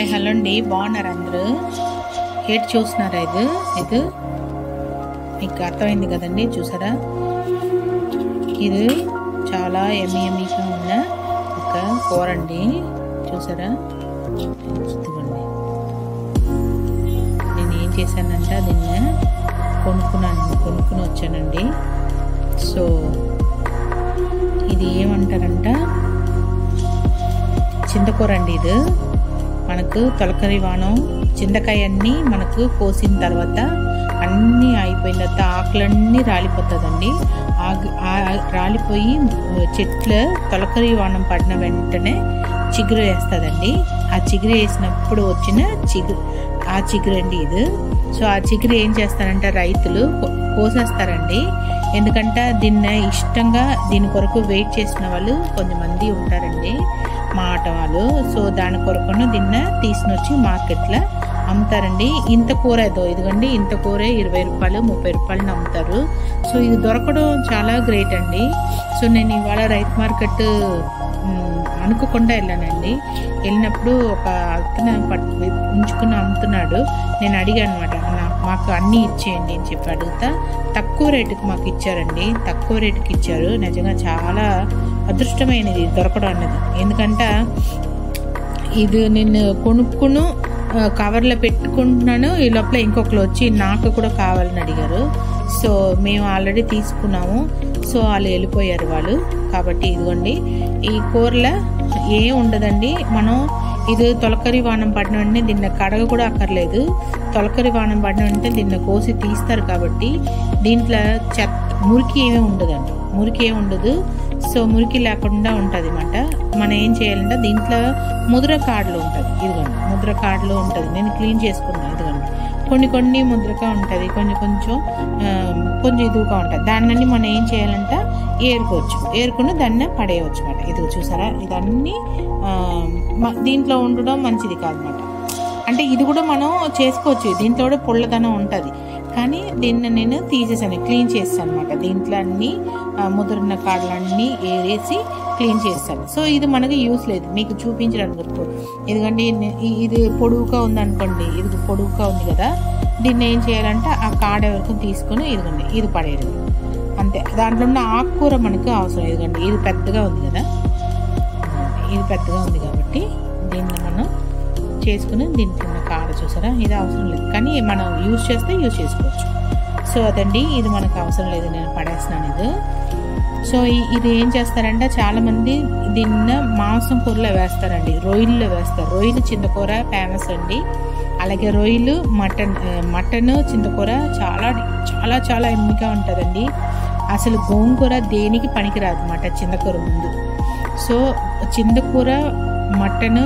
hi hello అండి బాగున్నారు అందరూ ఏంటి చూస్తున్నారా ఇది ఇది మీకు అర్థమైంది కదండి చూసారా ఇది చాలా ఎమ్మి ఎమ్మిగా ఉన్న ఒక కూర అండి చూసారా ఇదిగోండి నేను ఏం చేశానంటే దీన్ని కొనుక్కున్నాను కొనుక్కుని వచ్చానండి సో ఇది ఏమంటారంట చింతకూర అండి ఇది మనకు తొలకరి వానం చింతకాయ అన్నీ మనకు కోసిన తర్వాత అన్నీ అయిపోయిన తర్వాత ఆకులన్నీ రాలిపోతుందండి ఆగు రాలిపోయి చెట్లు తొలకరి వానం పడిన వెంటనే చిగురు వేస్తుందండి ఆ చిగురు వేసినప్పుడు వచ్చిన చిగురు ఆ చిగురు అండి ఇది సో ఆ చిగురు ఏం చేస్తారంటే రైతులు కోసేస్తారండి ఎందుకంటే దీన్ని ఇష్టంగా దీని కొరకు వెయిట్ చేసిన వాళ్ళు కొంతమంది ఉంటారండి మా ఆట వాళ్ళు సో దాని కొరకును దీన్ని తీసుకుని వచ్చి మార్కెట్లో అమ్ముతారండి ఇంత కూర ఏదో ఇదిగోండి ఇంత కూర ఇరవై రూపాయలు ముప్పై రూపాయలు అమ్ముతారు సో ఇది దొరకడం చాలా గ్రేట్ అండి సో నేను ఇవాళ రైతు మార్కెట్ అనుకోకుండా వెళ్ళానండి వెళ్ళినప్పుడు ఒక అతను ఉంచుకుని అమ్ముతున్నాడు నేను అడిగాను అనమాట మాకు అన్నీ ఇచ్చేయండి అని చెప్పి అడుగుతా తక్కువ రేటుకి మాకు ఇచ్చారండి తక్కువ రేటుకి ఇచ్చారు నిజంగా చాలా అదృష్టమైనది దొరకడం అన్నది ఎందుకంటే ఇది నేను కొనుక్కును కవర్లో పెట్టుకుంటున్నాను ఈ లోపల ఇంకొకరు వచ్చి నాకు కూడా కావాలని అడిగారు సో మేము ఆల్రెడీ తీసుకున్నాము సో వాళ్ళు వెళ్ళిపోయారు వాళ్ళు కాబట్టి ఇదిగోండి ఈ కూరలో ఏం ఉండదండి మనం ఇది తొలకరి వానం పడిన వెంటనే దీన్ని కడగ కూడా అక్కర్లేదు తొలకరి వానం పడిన వెంటనే దీన్ని కోసి తీస్తారు కాబట్టి దీంట్లో చెత్త మురికి ఏమీ ఉండదండి మురికి ఏమి ఉండదు సో మురికి లేకుండా ఉంటుంది అనమాట మనం ఏం చేయాలంటే దీంట్లో ముద్ర కార్డులు ఉంటుంది ఇదిగోండి ముద్ర కార్డులు ఉంటుంది నేను క్లీన్ చేసుకున్నాను ఇదిగోండి కొన్ని కొన్ని ముద్రగా ఉంటుంది కొంచెం కొంచెం కొంచెం ఇదిగా ఉంటుంది దాన్ని మనం ఏం చేయాలంటే ఏరుకోవచ్చు ఏరుకుని దాన్ని పడేయవచ్చు అనమాట ఇది చూసారా ఇదన్నీ దీంట్లో ఉండడం మంచిది కాదనమాట అంటే ఇది కూడా మనం చేసుకోవచ్చు దీంట్లో కూడా పుల్లదనం ఉంటుంది కానీ దీన్ని నేను తీసేసాను క్లీన్ చేస్తాను అనమాట దీంట్లో అన్ని ముదిరిన కాడలన్నీ ఏరేసి క్లీన్ చేస్తాను సో ఇది మనకి యూస్ లేదు మీకు చూపించడానికి ఎందుకంటే ఇది పొడువుగా ఉంది అనుకోండి ఇది పొడువుగా ఉంది కదా దీన్ని ఏం చేయాలంటే ఆ కాడ వరకు తీసుకొని ఇదిగోండి ఇది పడేయడం అంతే దాంట్లో ఉన్న ఆకుకూర మనకు అవసరం ఇదిగోండి ఇది పెద్దగా ఉంది కదా ఇది పెద్దగా ఉంది కాబట్టి దీన్ని మనం చేసుకుని దీంట్లో ఉన్న కాడ చూసారా ఇది అవసరం లేదు కానీ మనం యూజ్ చేస్తే యూజ్ చేసుకోవచ్చు సో అదండి ఇది మనకు అవసరం లేదు నేను పడేస్తున్నాను ఇది సో ఇది ఏం చేస్తారంటే చాలామంది దీన్ని మాంసం కూరలో వేస్తారండి రొయ్యల్లో వేస్తారు రొయ్యలు చింతకూర ఫేమస్ అండి అలాగే రొయ్యలు మటన్ మటన్ చింతకూర చాలా చాలా చాలా ఎమ్మిగా ఉంటుందండి అసలు గోంగూర దేనికి పనికిరాదు అన్నమాట చింతకూర ముందు సో చింతకూర మటన్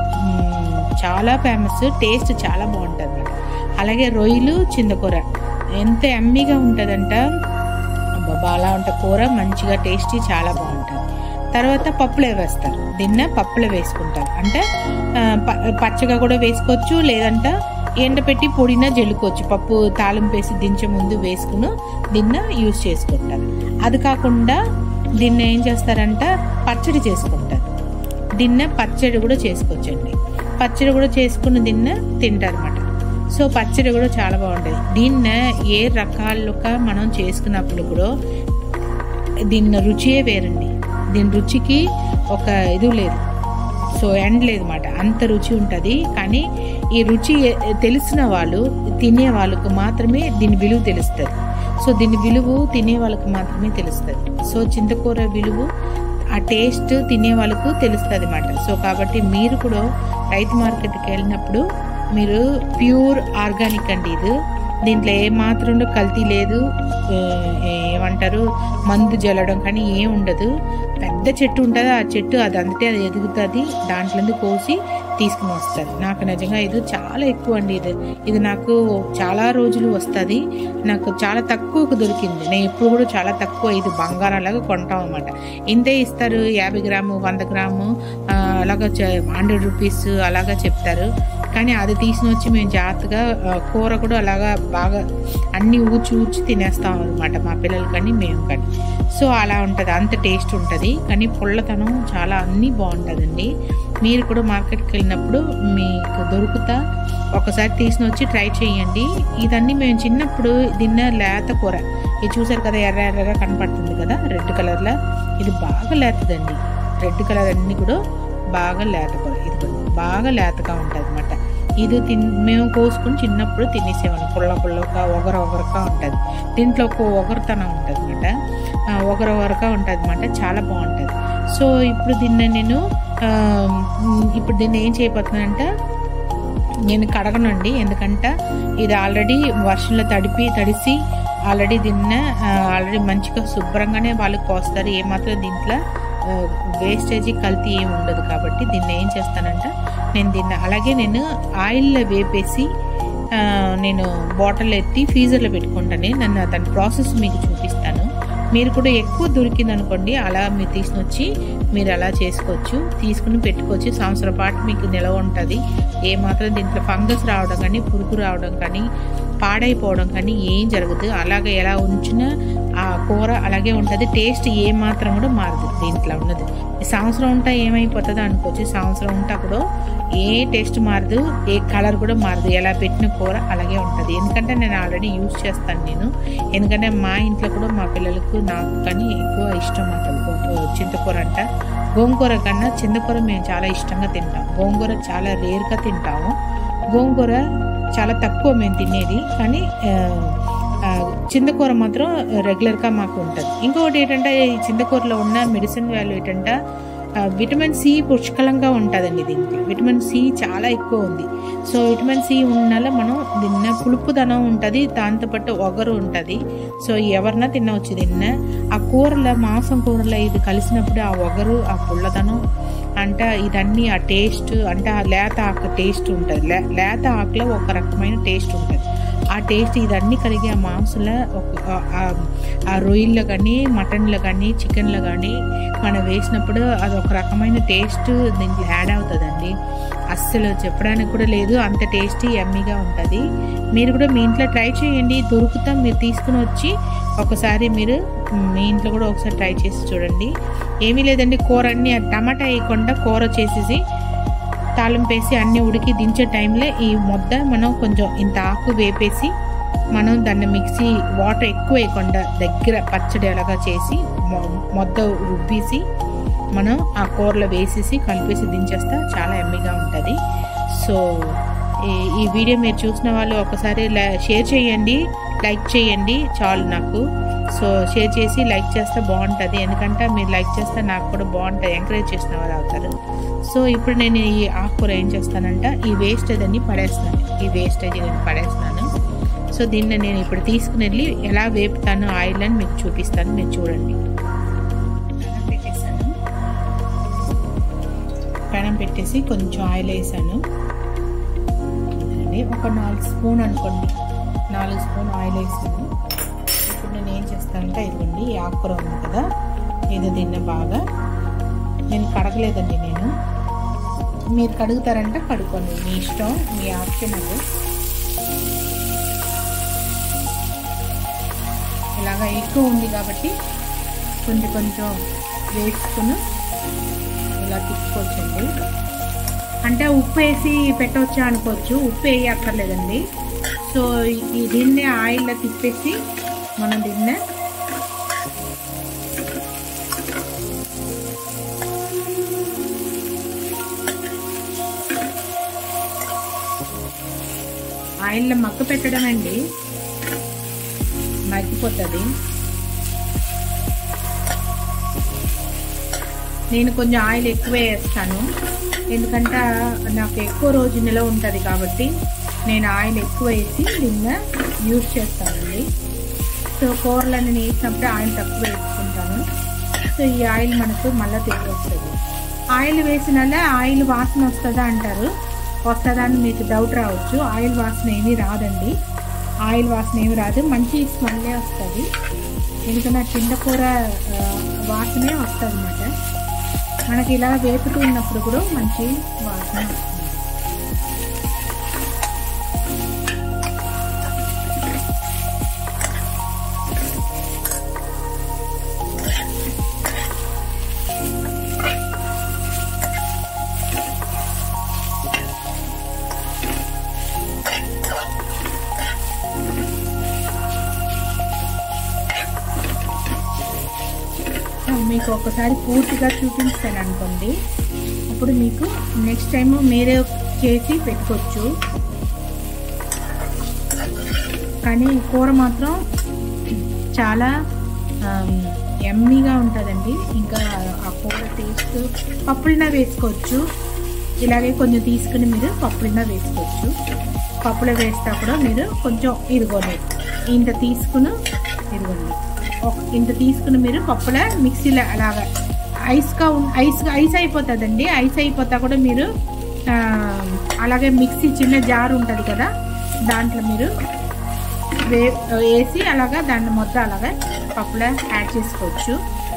చాలా ఫేమస్ టేస్ట్ చాలా బాగుంటుంది అలాగే రొయ్యలు చింతకూర ఎంత ఎమ్మీగా ఉంటుందంట బాగా ఉంటే కూర మంచిగా టేస్టీ చాలా బాగుంటుంది తర్వాత పప్పులో వేస్తారు దీన్న పప్పులో వేసుకుంటారు అంటే పచ్చగా కూడా వేసుకోవచ్చు లేదంటే ఎండపెట్టి పొడిన జల్లుకోవచ్చు పప్పు తాలింపు వేసి దించే ముందు వేసుకుని దీన్న యూజ్ చేసుకుంటారు అది కాకుండా దీన్ని ఏం చేస్తారంట పచ్చడి చేసుకుంటారు దీన్న పచ్చడి కూడా చేసుకోవచ్చండి పచ్చడి కూడా చేసుకుని దీన్న తింటారు అనమాట సో పచ్చడి కూడా చాలా బాగుంటుంది దీన్ని ఏ రకాలుగా మనం చేసుకున్నప్పుడు కూడా దీని రుచియే వేరండి దీని రుచికి ఒక ఇది లేదు సో ఎండ్ లేదు అనమాట అంత రుచి ఉంటుంది కానీ ఈ రుచి తెలిసిన వాళ్ళు తినే వాళ్ళకు మాత్రమే దీని విలువ తెలుస్తుంది సో దీని విలువ తినే వాళ్ళకి మాత్రమే తెలుస్తుంది సో చింతకూర విలువ ఆ టేస్ట్ తినే వాళ్ళకు తెలుస్తుంది అనమాట సో కాబట్టి మీరు కూడా రైతు మార్కెట్కి వెళ్ళినప్పుడు మీరు ప్యూర్ ఆర్గానిక్ అండి ఇది దీంట్లో ఏ మాత్రం కల్తీ లేదు ఏమంటారు మందు జల్లడం కానీ ఏం ఉండదు పెద్ద చెట్టు ఉంటుంది ఆ చెట్టు అది అంతే అది ఎదుగుతుంది దాంట్లో కోసి తీసుకుని వస్తారు నాకు నిజంగా ఇది చాలా ఎక్కువ అండి ఇది ఇది నాకు చాలా రోజులు వస్తుంది నాకు చాలా తక్కువకు దొరికింది నేను ఎప్పుడు కూడా చాలా తక్కువ ఇది బంగారాలాగా కొంటాం అనమాట ఇంతే ఇస్తారు యాభై గ్రాము వంద గ్రాము అలాగా హండ్రెడ్ రూపీస్ అలాగా చెప్తారు కానీ అది తీసుకుని వచ్చి మేము జాగ్రత్తగా కూర కూడా అలాగా బాగా అన్నీ ఊచి ఊచి తినేస్తాం అనమాట మా పిల్లలు కానీ మేము కానీ సో అలా ఉంటుంది అంత టేస్ట్ ఉంటుంది కానీ పుల్లతనం చాలా అన్నీ బాగుంటుందండి మీరు కూడా మార్కెట్కి వెళ్ళినప్పుడు మీకు దొరికి దొరుకుతా ఒకసారి తీసుకుని వచ్చి ట్రై చేయండి ఇదన్నీ మేము చిన్నప్పుడు తిన్న లేత కూర ఇది చూసారు కదా ఎర్ర ఎర్రగా కనపడుతుంది కదా రెడ్ కలర్లో ఇది బాగా లేతదండి రెడ్ కలర్ అన్నీ కూడా బాగా లేత కూర ఇది కూడా బాగా లేతగా ఉంటుంది అనమాట ఇది తిన్ మేము కోసుకుని చిన్నప్పుడు తినేసేవాళ్ళం పుల్ల పుల్లగా ఒగర ఒగరగా ఉంటుంది దీంట్లో ఒక ఒగరతనం ఉంటుంది అనమాట ఒగర ఒగరగా ఉంటుంది అనమాట చాలా బాగుంటుంది సో ఇప్పుడు దీన్ని నేను ఆ, ఇప్పుడు దీన్ని ఏం చేయబోతున్నానంటే నేను కడగనండి ఎందుకంటే ఇది ఆల్రెడీ వర్షంలో తడిపి తడిసి ఆల్రెడీ దీన్ని ఆల్రెడీ మంచిగా శుభ్రంగానే వాళ్ళు కోస్తారు ఏమాత్రం దీంట్లో వేస్టేజీ కల్తీ ఏమి ఉండదు కాబట్టి దీన్ని ఏం చేస్తానంటే నేను దీన్ని అలాగే నేను ఆయిల్లో వేపేసి ఆ, నేను బాటిల్ ఎత్తి ఫ్రీజర్లో పెట్టుకుంటాను నన్ను దాని ప్రాసెస్ మీకు చూపిస్తాను మీరు కూడా ఎక్కువ దొరికింది అనుకోండి అలా మీరు తీసుకుని వచ్చి మీరు అలా చేసుకోవచ్చు తీసుకుని పెట్టుకోవచ్చు సంవత్సరం పాటు మీకు నిలవ ఉంటుంది ఏమాత్రం దీంట్లో ఫంగస్ రావడం కానీ పురుగు రావడం కానీ పాడైపోవడం కానీ ఏం జరగదు అలాగే ఎలా ఉంచినా ఆ కూర అలాగే ఉంటుంది టేస్ట్ ఏ మాత్రం కూడా మారదు దీంట్లో ఉన్నది ఈ సంవత్సరం ఉంటా ఏమైపోతుందో అనుకోవచ్చు ఈ సంవత్సరం ఉంటా కూడా ఏ టేస్ట్ మారదు ఏ కలర్ కూడా మారదు ఎలా పెట్టిన కూర అలాగే ఉంటుంది ఎందుకంటే నేను ఆల్రెడీ యూజ్ చేస్తాను నేను ఎందుకంటే మా ఇంట్లో కూడా మా పిల్లలకు నాకు కానీ ఎక్కువ ఇష్టం అసలు చింతకూర అంట గోంగూర కన్నా చింతకూర మేము చాలా ఇష్టంగా తింటాం గోంగూర చాలా రేర్గా తింటాము గోంగూర చాలా తక్కువ మేము తినేది కానీ ఆ, ఆ, చింతకూర మాత్రం రెగ్యులర్గా మాకు ఉంటుంది ఇంకొకటి ఏంటంటే ఈ చింతకూరలో ఉన్న మెడిసిన్ వాల్యూ ఏంటంటే ఆ, విటమిన్ సి పుష్కలంగా ఉంటుందండి దీనికి విటమిన్ సి చాలా ఎక్కువ ఉంది సో విటమిన్ సి ఉన్నల మనం దీన్న పులుపుదనం ఉంటుంది దాంతోపాటు ఒగరు ఉంటుంది సో ఎవరన్నా తినవచ్చు దీన్న ఆ కూరలో మాంసం కూరలో ఇది కలిసినప్పుడు ఆ ఒగరు ఆ పుల్లదనం అంటే ఇదన్నీ ఆ టేస్ట్ అంటే ఆ లేత ఆకు టేస్ట్ ఉంటుంది లే లేత ఆకులో ఒక రకమైన టేస్ట్ ఉంటుంది ఆ టేస్ట్ ఇదన్నీ కలిగి ఆ మాంసంలో ఒక ఆ- ఆ రొయ్యల్లో కానీ మటన్లో కానీ చికెన్లో కానీ మనం వేసినప్పుడు అది ఒక రకమైన టేస్ట్ దీంట్లో యాడ్ అవుతుందండి అస్సలు చెప్పడానికి కూడా లేదు అంత టేస్టీ ఎమ్మీగా ఉంటుంది మీరు కూడా మీ ఇంట్లో ట్రై చేయండి దొరుకుతాం మీరు తీసుకుని వచ్చి ఒకసారి మీరు మీ ఇంట్లో కూడా ఒకసారి ట్రై చేసి చూడండి ఏమీ లేదండి కూర అన్ని టమాటా వేయకుండా కూర చేసేసి తాలింపు వేసి అన్ని ఉడికి దించే టైంలో ఈ ముద్ద మనం కొంచెం ఇంత ఆకు వేపేసి మనం దాన్ని మిక్సీ వాటర్ ఎక్కువ వేయకుండా దగ్గర పచ్చడి అలాగా చేసి మొ- ముద్ద రుబ్బేసి మనం ఆ కూరలో వేసేసి కలిపేసి దించేస్తా చాలా ఎమ్మిగా ఉంటుంది సో ఈ- ఈ వీడియో మీరు చూసిన వాళ్ళు ఒకసారి ల- షేర్ చేయండి లైక్ చేయండి చాలు నాకు సో షేర్ చేసి లైక్ చేస్తే బాగుంటుంది ఎందుకంటే మీరు లైక్ చేస్తే నాకు కూడా బాగుంటుంది ఎంకరేజ్ చేసిన వాళ్ళు అవుతారు సో ఇప్పుడు నేను ఈ ఆకుకూర ఏం చేస్తానంటే ఈ వేస్టేజ్ అన్ని పడేస్తాను ఈ వేస్టేజ్ నేను పడేస్తున్నాను సో దీన్ని నేను ఇప్పుడు తీసుకుని వెళ్ళి ఎలా వేపుతాను ఆయిల్ అని మీకు చూపిస్తాను మీరు చూడండి పెనం పెట్టేశాను పెనం పెట్టేసి కొంచెం ఆయిల్ వేసాను ఇదండి, ఒక నాలుగు స్పూన్ అనుకోండి నాలుగు స్పూన్ ఆయిల్ వేసాను ఇప్పుడు నేను ఏం చేస్తానంటే ఇదిగోండి ఈ ఆకుకూర ఉంది కదా ఇది దీన్ని బాగా నేను కడగలేదండి నేను మీరు కడుగుతారంటే కడుక్కోండి మీ ఇష్టం మీ ఆప్షన్ అది ఇలాగా ఎక్కువ ఉంది కాబట్టి కొంచెం కొంచెం వేసుకుని ఇలా తిప్పుకోవచ్చండి అంటే ఉప్పు వేసి పెట్టవచ్చా అనుకోవచ్చు ఉప్పు వేయ అక్కర్లేదండి సో ఈ దీన్నే ఆయిల్లో తిప్పేసి మనం దీన్నే ఆయిల్లో మక్క పెట్టడం అండి మగ్గిపోతుంది నేను కొంచెం ఆయిల్ ఎక్కువ వేస్తాను ఎందుకంటే నాకు ఎక్కువ రోజు నిలవ ఉంటుంది కాబట్టి నేను ఆయిల్ ఎక్కువ వేసి దీన్ని యూజ్ చేస్తానండి సో కూరలను నేను వేసినప్పుడు ఆయిల్ తక్కువ వేసుకుంటాను సో ఈ ఆయిల్ మనకు మళ్ళీ తిరిగి వస్తుంది ఆయిల్ వేసిన ఆయిల్ వాసన వస్తుందా అంటారు వస్తుందా అని మీకు డౌట్ రావచ్చు ఆయిల్ వాసన ఏమీ రాదండి ఆయిల్ వాసన ఏమి రాదు మంచి స్మెల్లే వస్తుంది ఎందుకంటే చింతకూర వాసనే వస్తుంది అన్నమాట మనకి ఇలా వేపుతూ ఉన్నప్పుడు కూడా మంచి వాసన వస్తుంది మీకు ఒకసారి పూర్తిగా చూపించాను అనుకోండి అప్పుడు మీకు నెక్స్ట్ టైం మీరే చేసి పెట్టుకోవచ్చు కానీ కూర మాత్రం చాలా ఎమ్మీగా ఉంటుందండి ఇంకా ఆ కూర టేస్ట్ పప్పులైనా వేసుకోవచ్చు ఇలాగే కొంచెం తీసుకుని మీరు పప్పులైనా వేసుకోవచ్చు పప్పులో వేస్తా కూడా మీరు కొంచెం ఇదిగోండి ఇంత తీసుకుని ఇదిగోండి ఒక ఇంత తీసుకుని మీరు పప్పుల మిక్సీలో అలాగా ఐస్గా ఐస్ ఐస్ అయిపోతుందండి ఐస్ అయిపోతా కూడా మీరు అలాగే మిక్సీ చిన్న జార్ ఉంటుంది కదా దాంట్లో మీరు వే వేసి అలాగా దాన్ని మొత్తం అలాగా పప్పులో యాడ్ చేసుకోవచ్చు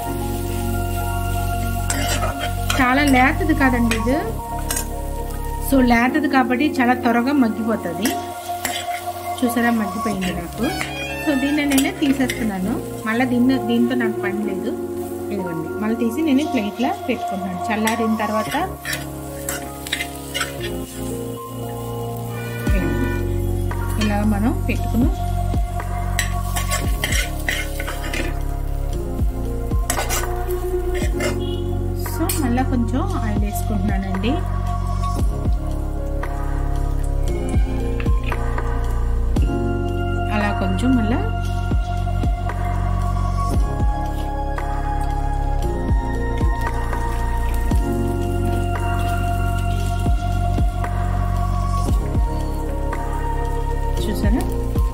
చాలా లేతది కాదండి ఇది సో లేతది కాబట్టి చాలా త్వరగా మగ్గిపోతుంది చూసారా మగ్గిపోయింది నాకు సో దీన్ని నేను తీసేస్తున్నాను మళ్ళీ దీన్ని దీంతో నాకు పని లేదు ఇదిగోండి మళ్ళీ తీసి నేను ప్లేట్లో పెట్టుకుంటున్నాను చల్లారిన తర్వాత ఇలా మనం పెట్టుకుని సో మళ్ళీ కొంచెం ఆయిల్ వేసుకుంటున్నానండి అలా కొంచెం మళ్ళీ చూసారా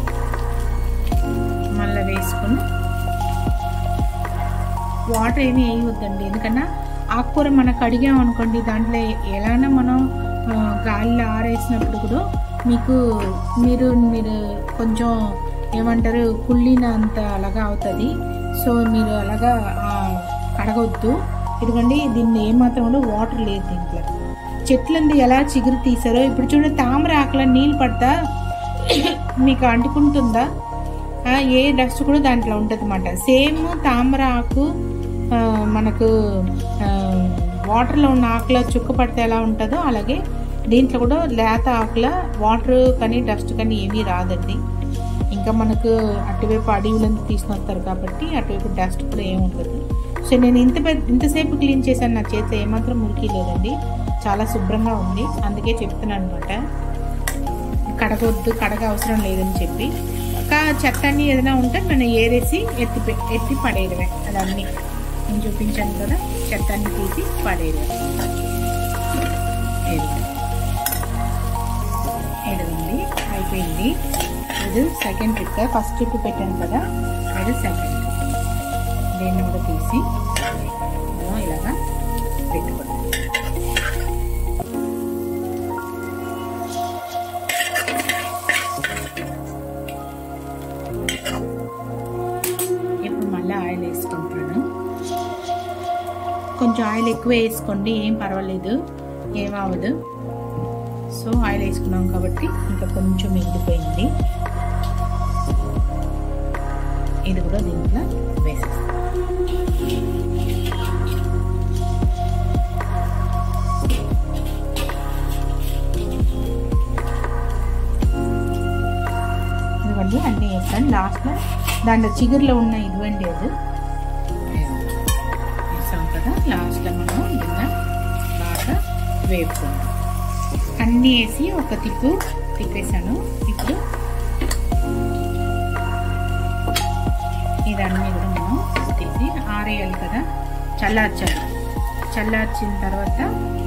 మళ్ళీ వేసుకుని వాటర్ ఏమీ వేయవద్దండి ఎందుకన్నా ఆకుకూర మనం కడిగాం అనుకోండి దాంట్లో ఎలానా మనం గాలిలో ఆరేసినప్పుడు కూడా మీకు మీరు మీరు కొంచెం ఏమంటారు కుళ్ళిన అంత అలాగా అవుతుంది సో మీరు అలాగా కడగొద్దు ఇదిగోండి దీన్ని ఏమాత్రం కూడా వాటర్ లేదు దీంట్లో చెట్లంది ఎలా చిగురు తీసారో ఇప్పుడు చూడండి తామర ఆకుల నీళ్ళు పడతా మీకు అంటుకుంటుందా ఏ డస్ట్ కూడా దాంట్లో ఉంటుంది అన్నమాట సేమ్ తామర ఆకు మనకు వాటర్లో ఉన్న ఆకుల చుక్క పడితే ఎలా ఉంటుందో అలాగే దీంట్లో కూడా లేత ఆకుల వాటర్ కానీ డస్ట్ కానీ ఏమీ రాదండి ఇంకా మనకు అటువైపు అడవులను తీసుకొస్తారు కాబట్టి అటువైపు డస్ట్ కూడా ఏమి ఉండదు సో నేను ఇంత ఇంతసేపు క్లీన్ చేశాను నా చేతిలో ఏమాత్రం మురికి లేదండి చాలా శుభ్రంగా ఉంది అందుకే చెప్తున్నాను అనమాట కడగొద్దు కడగ అవసరం లేదని చెప్పి ఒక చెత్తని ఏదైనా ఉంటే మనం ఏరేసి ఎత్తి ఎత్తి పడేయడమే అదన్నీ నేను చూపించాను కదా చెత్తని తీసి పడేయడమే ఏడవండి అయిపోయింది ఇది సెకండ్ ట్రిప్ ఫస్ట్ ట్రిప్ పెట్టాను కదా అది సెకండ్ దీన్ని కూడా తీసి ఇలాగా పెట్టుకోండి ఇప్పుడు మళ్ళీ ఆయిల్ వేసుకుంటున్నాను కొంచెం ఆయిల్ ఎక్కువ వేసుకోండి ఏం పర్వాలేదు ఏం అవ్వదు సో ఆయిల్ వేసుకున్నాం కాబట్టి ఇంకా కొంచెం మిగిలిపోయింది ఇది కూడా దీంట్లో వేసేస్తాం ఇదిగోండి అన్నీ వేస్తాను లాస్ట్లో దాంట్లో చిగురులో ఉన్న ఇదివండి అది వేసాం కదా లాస్ట్లో మనం దీన్ని బాగా వేపుకుందాం అన్నీ వేసి ఒక తిప్పు తిప్పేసాను ఇప్పుడు ఇదన్నీ కూడా మనం తీసి ఆరేయాలి కదా చల్లార్చాలి చల్లార్చిన తర్వాత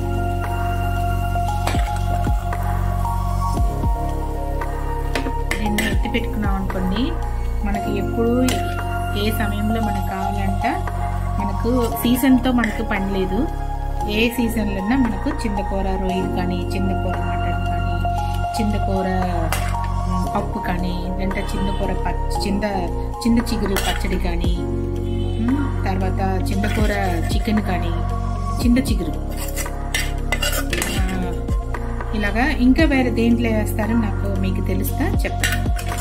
దీన్ని ఎత్తి పెట్టుకున్నాం అనుకోండి మనకి ఎప్పుడు ఏ సమయంలో మనకు కావాలంట మనకు సీజన్తో మనకు పని లేదు ఏ సీజన్లోనా మనకు చింతకూర రొయ్యలు కానీ చింతకూర మటన్ కానీ చింతకూర పప్పు కానీ లేదంటే చింతకూర పచ్చ చింత చింత చిగురు పచ్చడి కానీ తర్వాత చింతకూర చికెన్ కానీ చింత చిగురు ఇలాగా ఇంకా వేరే దేంట్లో వేస్తారో నాకు మీకు తెలుస్తా చెప్తాను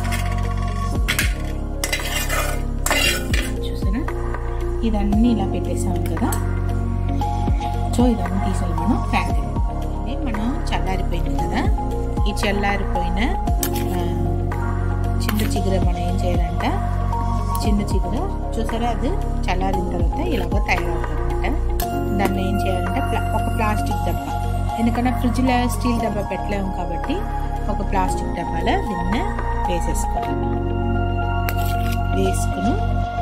చూసారా ఇదన్నీ ఇలా పెట్టేసాము కదా సో ఇదన్నీ తీసేయాలి మనం ఫ్యాక్టరీ ఇది మనం చల్లారిపోయింది కదా ఈ చల్లారిపోయిన చింత చిగుర మనం ఏం చేయాలంట చిన్న చిగురు చూసారా అది చల్లారిన తర్వాత ఇలాగ తయారవుతుంది అనమాట దాన్ని ఏం చేయాలంటే ప్లా ఒక ప్లాస్టిక్ డబ్బా ఎందుకంటే ఫ్రిడ్జ్లో స్టీల్ డబ్బా పెట్టలేము కాబట్టి ఒక ప్లాస్టిక్ డబ్బాలో దీన్ని వేసేసుకోవాలి వేసుకుని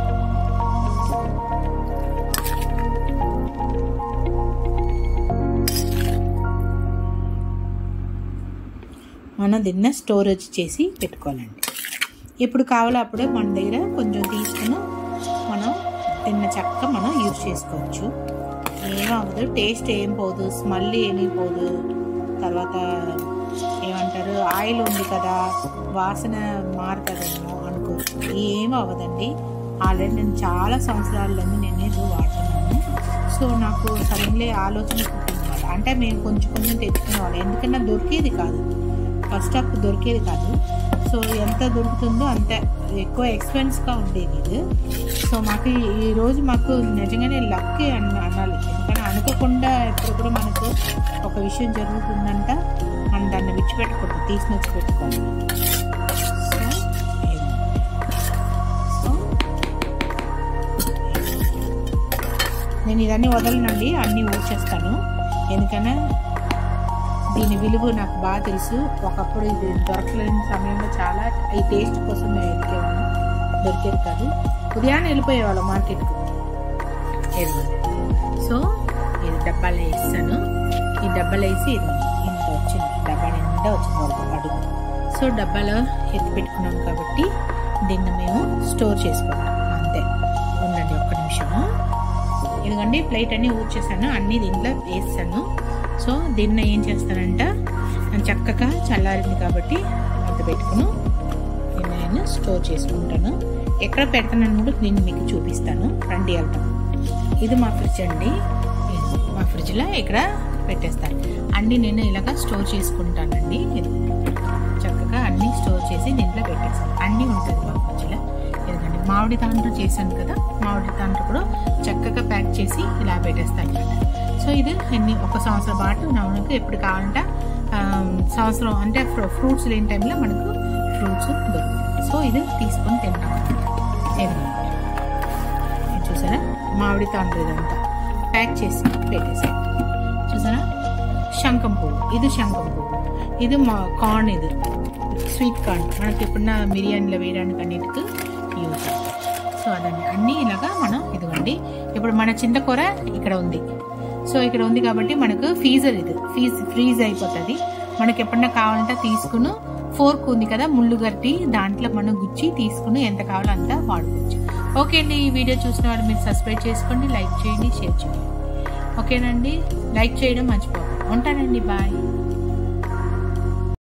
మనం దీన్ని స్టోరేజ్ చేసి పెట్టుకోవాలండి ఎప్పుడు కావాలో అప్పుడే మన దగ్గర కొంచెం తీసుకుని మనం తిన్న చక్క మనం యూజ్ చేసుకోవచ్చు ఏమవ్వదు టేస్ట్ ఏం పోదు స్మెల్ ఏమీ పోదు తర్వాత ఏమంటారు ఆయిల్ ఉంది కదా వాసన మారుతుందేమో అనుకోవచ్చు ఏం అవ్వదండి ఆల్రెడీ నేను చాలా సంవత్సరాలని నేను ఇది వాడుతున్నాను సో నాకు సడన్లీ ఆలోచన పుట్టింది అంటే మేము కొంచెం కొంచెం తెచ్చుకునేవాళ్ళం ఎందుకన్నా దొరికేది కాదు ఫస్ట్ అప్ దొరికేది కాదు సో ఎంత దొరుకుతుందో అంత ఎక్కువ ఎక్స్పెన్స్గా ఉండేది ఇది సో మాకు ఈరోజు మాకు నిజంగానే లక్ అని అనాలి ఎందుకంటే అనుకోకుండా ఎప్పుడు కూడా మనకు ఒక విషయం జరుగుతుందంట మనం దాన్ని విడిచిపెట్టకూడదు తీసి వచ్చి పెట్టుకోవాలి సో సో నేను ఇదన్నీ వదలనండి అన్నీ ఊడ్చేస్తాను ఎందుకన్నా దీని విలువ నాకు బాగా తెలుసు ఒకప్పుడు ఇది దొరకలేని సమయంలో చాలా ఈ టేస్ట్ కోసం మేము ఎదిగేవాళ్ళం దొరికేది కాదు ఉదయాన్నే వెళ్ళిపోయేవాళ్ళం మార్కెట్కు ఎరువు సో ఇది డబ్బాలో వేస్తాను ఈ డబ్బాలో వేసి ఇది ఇంత వచ్చింది డబ్బా నిండా వచ్చింది ఒక అడుగు సో డబ్బాలో ఎత్తి పెట్టుకున్నాం కాబట్టి దీన్ని మేము స్టోర్ చేసుకుంటాం అంతే ఉండండి ఒక్క నిమిషము ఎందుకంటే ప్లేట్ అన్నీ ఊడ్చేసాను అన్నీ దీంట్లో వేస్తాను సో దీన్ని ఏం చేస్తానంట నేను చక్కగా చల్లారింది కాబట్టి అంత పెట్టుకుని దీన్ని నేను స్టోర్ చేసుకుంటాను ఎక్కడ పెడతానని కూడా నేను మీకు చూపిస్తాను రండి వెళ్తాం ఇది మా ఫ్రిడ్జ్ అండి మా ఫ్రిడ్జ్లో ఇక్కడ పెట్టేస్తాను అన్నీ నేను ఇలాగ స్టోర్ చేసుకుంటానండి చక్కగా అన్నీ స్టోర్ చేసి దీంట్లో పెట్టేస్తాను అన్నీ ఉంటుంది మా ఫ్రిడ్జ్లో ఎందుకంటే మామిడి తాండ్రు చేశాను కదా మామిడి తాండ్రు కూడా చక్కగా ప్యాక్ చేసి ఇలా పెట్టేస్తాను అనమాట సో ఇది ఎన్ని ఒక సంవత్సరం పాటు మనకు ఎప్పుడు కావాలంటే సంవత్సరం అంటే ఫ్రూట్స్ లేని టైంలో మనకు ఫ్రూట్స్ దొరుకుతాయి సో ఇది తీసుకొని తింటాం చూసారా మామిడి తాండ్రు ఇదంతా ప్యాక్ చేసి పెట్టేసాం చూసారా శంఖం పువ్వు ఇది శంఖం పువ్వు ఇది మా కార్న్ ఇది స్వీట్ కార్న్ మనకి ఎప్పుడన్నా బిర్యానీలో వేయడానికి అన్నిటికీ యూజ్ సో అదండి అన్నీ ఇలాగా మనం ఇదిగోండి ఇప్పుడు మన చింతకూర ఇక్కడ ఉంది సో ఇక్కడ ఉంది కాబట్టి మనకు ఫీజర్ ఇది ఫీజ్ ఫ్రీజ్ అయిపోతుంది మనకి ఎప్పుడన్నా కావాలంటే తీసుకుని ఫోర్క్ ఉంది కదా ముళ్ళు గట్టి దాంట్లో మనం గుచ్చి తీసుకుని ఎంత కావాలో అంత వాడుకోవచ్చు ఓకే అండి ఈ వీడియో చూసిన వాళ్ళు మీరు సబ్స్క్రైబ్ చేసుకోండి లైక్ చేయండి షేర్ చేయండి ఓకేనండి లైక్ చేయడం మర్చిపోకండి ఉంటానండి బాయ్